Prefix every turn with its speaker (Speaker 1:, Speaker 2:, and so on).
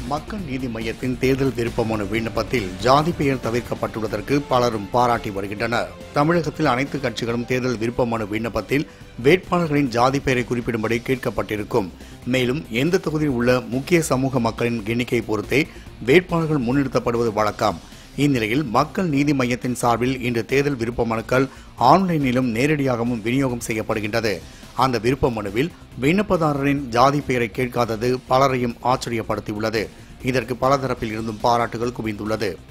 Speaker 1: மக்கள் நீதி மையத்தின் தேர்தல் விருப்ப மனு விண்ணப்பத்தில் ஜாதி பெயர் தவிர்க்கப்பட்டுள்ளதற்கு பலரும் பாராட்டி வருகின்றனர் தமிழகத்தில் அனைத்து கட்சிகளும் தேர்தல் விருப்ப மனு விண்ணப்பத்தில் வேட்பாளர்களின் ஜாதி பெயரை குறிப்பிடும்படி கேட்கப்பட்டிருக்கும் மேலும் எந்த தொகுதியில் உள்ள முக்கிய சமூக மக்களின் எண்ணிக்கையை பொறுத்தே வேட்பாளர்கள் முன்னிறுத்தப்படுவது வழக்கம் இந்நிலையில் மக்கள் நீதி மையத்தின் சார்பில் இன்று தேர்தல் விருப்ப மனுக்கள் ஆன்லைனிலும் நேரடியாகவும் விநியோகம் செய்யப்படுகின்றது அந்த விருப்ப மனுவில் விண்ணப்பதாரரின் ஜாதி பெயரை கேட்காதது பலரையும் ஆச்சரியப்படுத்தியுள்ளது இதற்கு பல தரப்பில் இருந்தும் பாராட்டுகள் குவிந்துள்ளது